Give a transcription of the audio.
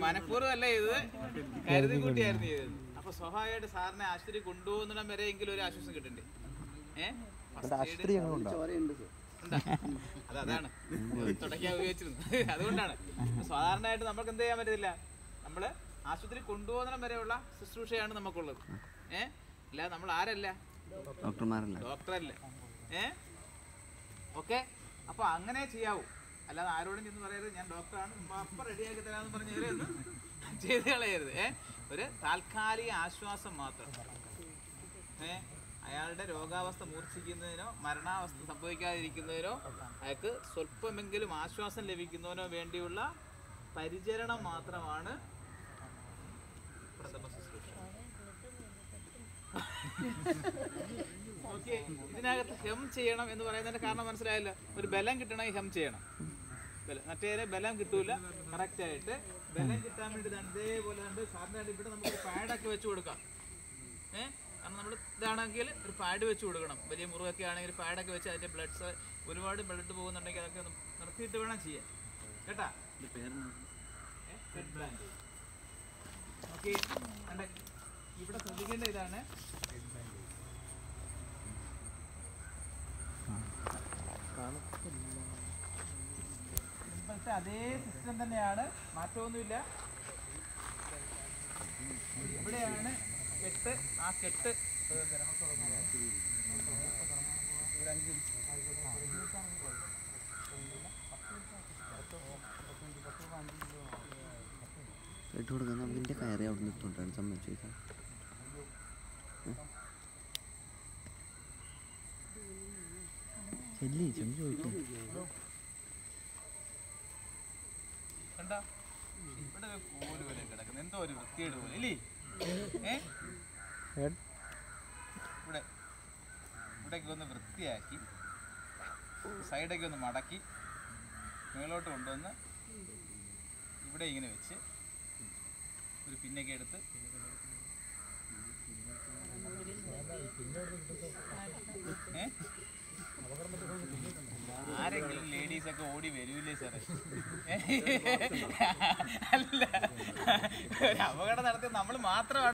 മനഃപൂർവ്വം അല്ല ചെയ്തത് കരുതി കൂട്ടിയായിരുന്നു ചെയ്തത് അപ്പൊ സ്വാഭാവികമായിട്ട് സാറിനെ ആശുപത്രി കൊണ്ടുപോകുന്നിടം വരെ എങ്കിലും ഒരു ആശ്വാസം കിട്ടണ്ടേ ഏഹ് ആശുപത്രി ഞങ്ങളുണ്ടോ ഉണ്ടാ. അത് അതാണ് തുടക്കാൻ ഉപയോഗിച്ചിരുന്നു അതുകൊണ്ടാണ് സാധാരണയായിട്ട് നമുക്ക് എന്ത് ചെയ്യാൻ പറ്റത്തില്ല നമ്മള് ആശുപത്രി കൊണ്ടുപോകുന്നിടം വരെയുള്ള ശുശ്രൂഷയാണ് നമുക്കുള്ളത് ഏ അല്ല നമ്മൾ ആരല്ല ഡോക്ടർമാരല്ല ഡോക്ടറല്ല ഏ ഓക്കെ അപ്പൊ അങ്ങനെ ചെയ്യാവൂ അല്ലാതെ ആരോടും ചെന്ന് പറയരുത് ഞാൻ ഡോക്ടറാണ് അപ്പൊ റെഡിയാക്കി തരാമെന്ന് പറഞ്ഞ് ഇവരൊന്നും ചെയ്ത് കളയരുത് ഏ ഒരു താൽക്കാലിക ആശ്വാസം മാത്രം ഏ അയാളുടെ രോഗാവസ്ഥ മൂർച്ഛിക്കുന്നതിനോ മരണാവസ്ഥ സംഭവിക്കാതിരിക്കുന്നതിനോ അയാൾക്ക് സ്വല്പമെങ്കിലും ആശ്വാസം ലഭിക്കുന്നതിനോ വേണ്ടിയുള്ള പരിചരണം മാത്രമാണ് പ്രഥമ ശുശ്രൂഷ ഓക്കെ ഇതിനകത്ത് ഹെം ചെയ്യണം എന്ന് പറയുന്നതിന്റെ കാരണം മനസ്സിലായല്ലോ ഒരു ബലം കിട്ടണമെങ്കിൽ ഹെം ചെയ്യണം ബലം മറ്റേതിന് ബലം കിട്ടൂല കറക്റ്റ് ആയിട്ട് ബലം കിട്ടാൻ വേണ്ടി ദാ ഇതേപോലെ കണ്ട് സാറിന് വേണ്ടി ഇവിടെ നമുക്ക് പാഡൊക്കെ വെച്ച് കൊടുക്കാം ഏഹ് കാരണം നമ്മൾ ഇതാണെങ്കിൽ ഒരു പാഡ് വെച്ച് കൊടുക്കണം വലിയ മുറിവൊക്കെ ആണെങ്കിൽ പാഡൊക്കെ വെച്ച് അതിന്റെ ബ്ലഡ്സ് ഒരുപാട് ബ്ലഡ് പോകുന്നുണ്ടെങ്കിൽ അതൊക്കെ ഒന്ന് നിർത്തിയിട്ട് വേണം ചെയ്യാൻ കേട്ടാ ഓക്കെ ഇവിടെ ശ്രദ്ധിക്കേണ്ട ഇതാണ് ഇപ്പോഴത്തെ അതേ സിസ്റ്റം തന്നെയാണ് മാറ്റമൊന്നുമില്ല ഇവിടെയാണ് കെട്ട് ആ കെട്ട് ഒരു അഞ്ച് ഇട്ട് കൊടുക്കാൻ അവൻ്റെ കയറി അവിടെ നിന്ന് ഇട്ടുകൊണ്ടാണ് സമ്മതിച്ചു ചോദിക്കാം ചെല്ലി ചെന്ന് ചോദിക്കും കണ്ടോ ഇവിടെ ഒരു കോല് പോലെ കിടക്കുന്നു എന്തോ ഒരു വൃത്തിയേട് പോലെ ഇല്ലേ ഏ ഇവിടെ ഇവിടേക്ക് ഒന്ന് വൃത്തിയാക്കി സൈഡൊക്കെ ഒന്ന് മടക്കി മേളോട്ട് കൊണ്ടുവന്ന് ഇവിടെ ഇങ്ങനെ വെച്ച് ഒരു പിന്നൊക്കെ എടുത്ത് ഏ ആരെങ്കിലും ലേഡീസ് ഒക്കെ ഓടി വരൂലേ സാറേ അല്ല ഒരു അപകടം നടത്തി നമ്മൾ മാത്രമാണ്